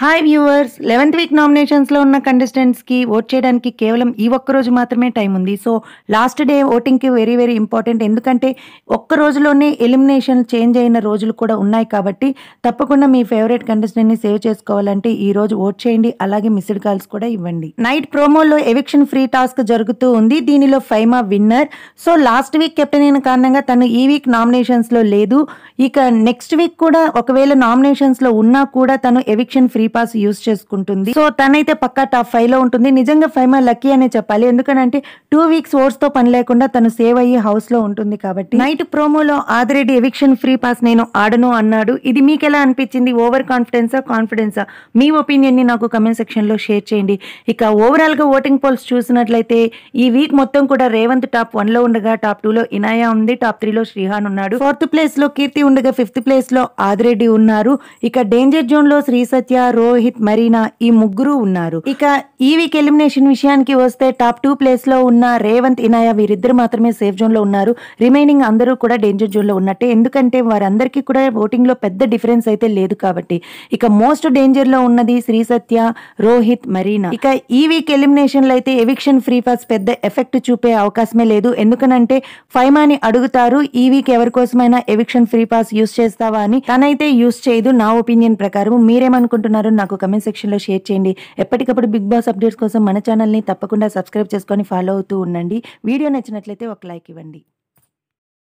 hi viewers eleventh week నామినేషన్స్లో ఉన్న కంటెస్టెంట్స్కి ఓట్ చేయడానికి కేవలం ఈ ఒక్క రోజు మాత్రమే టైం ఉంది సో లాస్ట్ డే ఓటింగ్కి వెరీ వెరీ ఇంపార్టెంట్ ఎందుకంటే ఒక్క రోజులోనే ఎలిమినేషన్ చేంజ్ అయిన రోజులు కూడా ఉన్నాయి కాబట్టి తప్పకుండా మీ ఫేవరెట్ కంటెస్టెంట్ని సేవ్ చేసుకోవాలంటే ఈ రోజు ఓట్ చేయండి అలాగే మిస్డ్ కాల్స్ కూడా ఇవ్వండి నైట్ ప్రోమోలో ఎవిక్షన్ ఫ్రీ టాస్క్ జరుగుతూ ఉంది దీనిలో Faima winner so last week captain అయిన కారణంగా తను ఈ వీక్ నామినేషన్స్లో లేదు ఇక నెక్స్ట్ వీక్ కూడా ఒకవేళ నామినేషన్స్లో ఉన్నా కూడా తను ఎవిక్షన్ ఫ్రీ పాస్ యూస్ చేసుకుంటుంది సో తనైతే పక్కా టాప్ ఫైవ్ లో ఉంటుంది నిజంగా ఫైమా లక్కీ అనే చెప్పాలి ఎందుకంటే టూ వీక్స్ ఓట్స్ తో పని లేకుండా తను సేవ్ అయ్యి హౌస్ లో ఉంటుంది కాబట్టి నైట్ ప్రోమోలో ఆదిరెడ్డి ఎవిక్షన్ ఫ్రీ పాస్ నేను ఆడను అన్నాడు ఇది మీకు ఎలా అనిపించింది ఓవర్ కాన్ఫిడెన్సా కాన్ఫిడెన్సా మీ ఒపీనియన్ ని నాకు కమెంట్ సెక్షన్ లో షేర్ చేయండి ఇక ఓవరాల్ గా ఓటింగ్ పోల్స్ చూసినట్లయితే ఈ వీక్ మొత్తం కూడా రేవంత్ టాప్ వన్ లో ఉండగా టాప్ టూ లో ఇనాయా ఉంది టాప్ త్రీ లో శ్రీహాన్ ఉన్నాడు ఫోర్త్ ప్లేస్ లో కీర్తి ఉండగా ఫిఫ్త్ ప్లేస్ లో ఆదిరెడ్డి ఉన్నారు ఇక డేంజర్ జోన్ లో శ్రీ సత్య రోహిత్ మరీనా ఈ ముగ్గురు ఉన్నారు ఇక ఈ వీక్ ఎలిమినేషన్ విషయానికి వస్తే టాప్ టూ ప్లేస్ లో ఉన్న రేవంత్ ఇనాయా వీరిద్దరు మాత్రమే సేఫ్ జోన్ లో ఉన్నారు రిమైనింగ్ అందరూ కూడా డేంజర్ జోన్ లో ఉన్నట్టే ఎందుకంటే వారందరికీ కూడా ఓటింగ్ లో పెద్ద డిఫరెన్స్ అయితే లేదు కాబట్టి ఇక మోస్ట్ డేంజర్ లో ఉన్నది శ్రీ సత్య రోహిత్ మరీనా ఇక ఈ వీక్ ఎలిమినేషన్ లో అయితే ఎవిక్షన్ ఫ్రీ పాస్ పెద్ద ఎఫెక్ట్ చూపే అవకాశమే లేదు ఎందుకనంటే ఫైమాని అడుగుతారు ఈ వీక్ ఎవరి కోసమైనా ఎవిక్షన్ ఫ్రీ పాస్ యూస్ చేస్తావా అని తనైతే యూస్ చేయదు నా ఒపీనియన్ ప్రకారం మీరేమనుకుంటున్నారో నాకు కమెంట్ సెక్షన్ లో షేర్ చేయండి ఎప్పటికప్పుడు బిగ్ బాస్ అప్డేట్స్ కోసం మన ఛానల్ ని తప్పకుండా సబ్స్క్రైబ్ చేసుకొని ఫాలో అవుతూ ఉండండి వీడియో నచ్చినట్లయితే ఒక లైక్ ఇవ్వండి